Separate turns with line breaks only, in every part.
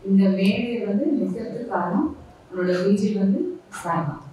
இந்த மேடையை வந்து நிற்கிறதுக்கு காரணம் உன்னோட குருஜி வந்து சார் தான்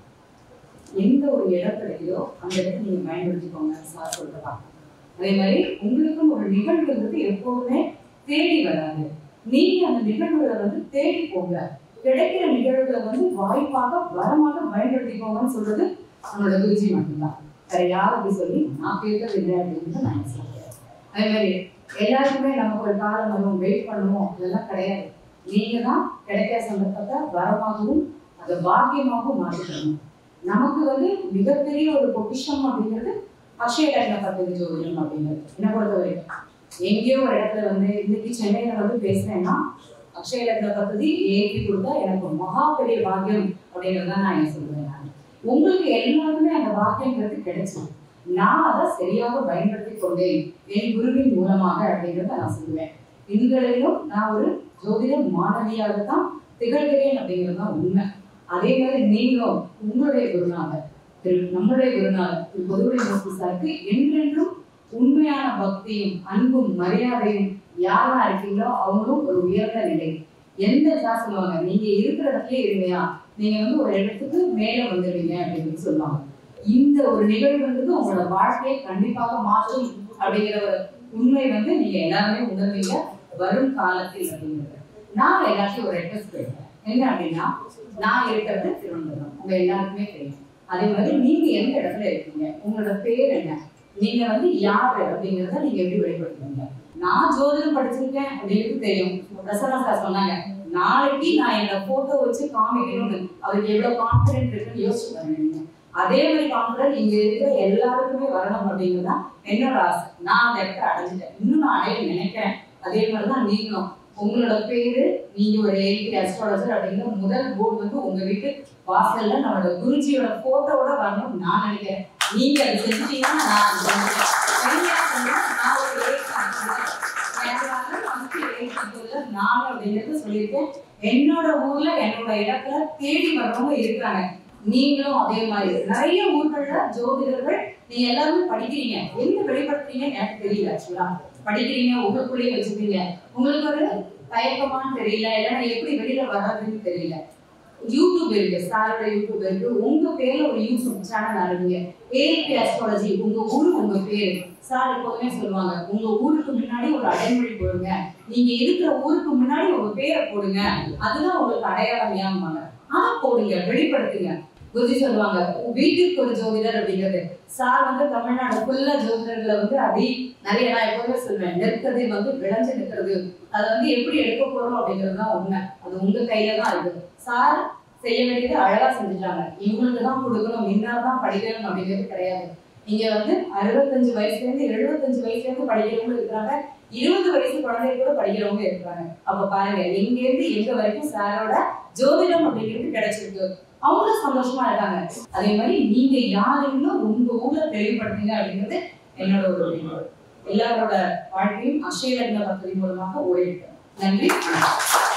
எந்த ஒரு இடத்துலையோ அந்த இடத்த நீங்க பயன்படுத்திக்கோங்க சார் சொல்றதா அதே மாதிரி உங்களுக்கும் ஒரு நிகழ்வுங்கிறது எப்போதுமே தேடி வராது நீங்க அந்த நிகழ்வுகளை வந்து தேடி போங்க கிடைக்கிற நிகழ்வுகளை வந்து வாய்ப்பாக வரமாக பயன்படுத்திக்கோங்கன்னு சொல்றது நம்மளோட குருஜி மட்டும்தான் வேற யார் அப்படி சொல்லி நான் கேட்கறது இல்லை அப்படின்னு நான் சொல்றேன் அதே மாதிரி எல்லாருக்குமே நமக்கு ஒரு காலம் வரும் வெயிட் பண்ணுவோம் அதெல்லாம் கிடையாது நீங்க தான் கிடைக்கிற சந்தர்ப்பத்தை வரமாகவும் அதை பாக்கியமாகவும் மாற்றிக்கணும் நமக்கு வந்து மிகப்பெரிய ஒரு பொக்கிஷம் அப்படிங்கிறது அக்ஷய லக்ன பத்ததி ஜோதிடம் அப்படிங்கிறது என்ன பொறுத்த வரைக்கும் எங்கேயோ ஒரு இடத்துல வந்து இன்னைக்கு சென்னையில வந்து பேசுறேன்னா அக்ஷய லக்ன பத்ததி ஏற்றி கொடுத்தா எனக்கு மகா பெரிய பாக்கியம் அப்படிங்கிறது தான் நான் என்ன சொல்லுவேன் நான். உங்களுக்கு எல்லாருக்குமே அந்த பாக்கியங்கிறது கிடைச்சது நான் அதை சரியாக பயன்படுத்தி கொண்டேன் என் குருவின் மூலமாக அப்படிங்கிறத நான் சொல்லுவேன் இன்றையிலும் நான் ஒரு ஜோதிட மாணவியாகத்தான் திகழ்கிறேன் அப்படிங்கிறது தான் உண்மை அதே மாதிரி நீங்களும் உங்களுடைய குருநாதர் திரு நம்முடைய குருநாதர் திரு பொதுவுடைய மூர்த்தி சாருக்கு என்றென்றும் உண்மையான பக்தியும் அன்பும் மரியாதையும் யாரா இருக்கீங்களோ அவங்களும் ஒரு உயர்ந்த நிலை எந்த சார் சொல்லுவாங்க நீங்க இருக்கிற இடத்துலயே இருங்கயா நீங்க வந்து ஒரு இடத்துக்கு மேல வந்துடுவீங்க அப்படின்னு சொல்லுவாங்க இந்த ஒரு நிகழ்வுன்றது உங்களோட வாழ்க்கையை கண்டிப்பாக மாற்றும் அப்படிங்கிற ஒரு உண்மை வந்து நீங்க எல்லாருமே உணர்வீங்க வரும் காலத்தில் அப்படிங்கிறது நான் எல்லாத்தையும் ஒரு ரெக்வஸ்ட் கேட்கிறேன் என்ன அப்படின்னா நான் இருக்கிறது திருவனந்தபுரம் உங்க எல்லாருக்குமே தெரியும் அதே மாதிரி நீங்க எந்த இடத்துல இருக்கீங்க உங்களோட பேர் என்ன நீங்க வந்து யாரு அப்படிங்கறத நீங்க எப்படி வெளிப்படுத்துவீங்க நான் ஜோதிடம் படிச்சிருக்கேன் அப்படிங்கிறது தெரியும் பிரசன்னா சார் சொன்னாங்க நாளைக்கு நான் என்னோட போட்டோ வச்சு காமிக்கணும்னு அவருக்கு எவ்வளவு கான்பிடென்ட் இருக்குன்னு யோசிச்சு பாருங்க நீங்க அதே மாதிரி கான்பிடன்ட் இங்க இருக்கிற எல்லாருக்குமே வரணும் அப்படிங்கிறது தான் என்னோட ஆசை நான் அந்த இடத்த அடைஞ்சிட்டேன் இன்னும் நான் அடைய நினைக்கிறேன் அதே மாதிரிதான் நீங்களும் உங்களோட பேரு நீங்க ஒரு ஏபி அஸ்ட்ராலஜர் அப்படிங்கிற முதல் போர்டு வந்து உங்க வீட்டு வாசல்ல நம்மளோட குருஜியோட போட்டோவோட வரணும்னு நான் நினைக்கிறேன் நீங்க அதை செஞ்சீங்கன்னா நான் அது செஞ்சுட்டேன். சரியா சொன்னா, நான் ஒரு ஏபி அஸ்ட்ராலஜர். கேரளால ஃபர்ஸ்ட் ஏபி அஸ்ட்ராலஜர் நான் அப்படிங்கறது சொல்லியிருக்கேன் என்னோட ஊர்ல என்னோட இடத்துல தேடி வர்றவங்க இருக்கிறாங்க நீங்களும் அதே மாதிரி நிறைய ஊர்கள்ல ஜோதிடர்கள் நீங்க எல்லாருமே படிக்கிறீங்க எங்க வெளிப்படுத்துறீங்கன்னு எனக்கு தெரியல ஆக்சுவலா படிக்கிறீங்க உங்களுக்குள்ளேயே வச்சுப்பீங்க உங்களுக்கு ஒரு தயக்கமான்னு தெரியல இல்லைன்னா எப்படி வெளியில வர்றதுன்னு தெரியல யூடியூப் இருக்கு சாரோட யூடியூப் இருக்கு உங்க பேர்ல ஒரு யூடியூப் சேனல் ஆரம்பிங்க ஏபி அஸ்ட்ராலஜி உங்க ஊரு உங்க பேரு சார் எப்போதுமே சொல்லுவாங்க உங்க ஊருக்கு முன்னாடி ஒரு அடைமொழி போடுங்க நீங்க இருக்கிற ஊருக்கு முன்னாடி உங்க பேரை போடுங்க அதுதான் உங்களுக்கு அடையாளம் ஏமாங்க அதை போடுங்க வெளிப்படுத்துங்க குருஜி சொல்லுவாங்க வீட்டுக்கு ஒரு ஜோதிடர் அப்படிங்கிறது சார் வந்து தமிழ்நாடு ஃபுல்லா ஜோதிடர்களை வந்து அப்படி நிறைய நான் எப்போதுமே சொல்லுவேன் நெற்கதை வந்து விளைஞ்சு நிற்கிறது அதை வந்து எப்படி எடுக்க போறோம் அப்படிங்கிறது தான் உண்மை அது உங்க கையில தான் இருக்கு சார் செய்ய வேண்டியது அழகா செஞ்சுட்டாங்க இவங்களுக்கு தான் கொடுக்கணும் இன்னார் தான் படிக்கணும் அப்படிங்கிறது கிடையாது இங்க வந்து அறுபத்தஞ்சு வயசுல இருந்து எழுபத்தஞ்சு வயசுல இருந்து படிக்கிறவங்க இருக்கிறாங்க இருபது வயசு குழந்தை கூட படிக்கிறவங்க இருக்கிறாங்க அப்ப பாருங்க எங்க இருந்து எங்க வரைக்கும் சாரோட ஜோதிடம் அப்படிங்கிறது கிடைச்சிருக்கு அவங்களும் சந்தோஷமா இருக்காங்க அதே மாதிரி நீங்க யாருன்னு உங்க ஊர்ல தெளிவுபடுத்துங்க அப்படிங்கிறது என்னோட ஒரு வேண்டுகோள். எல்லாரோட வாழ்க்கையும் அக்ஷய லக்ன பദ്ധதி மூலமாக ஓடிட்டு நன்றி வணக்கம்.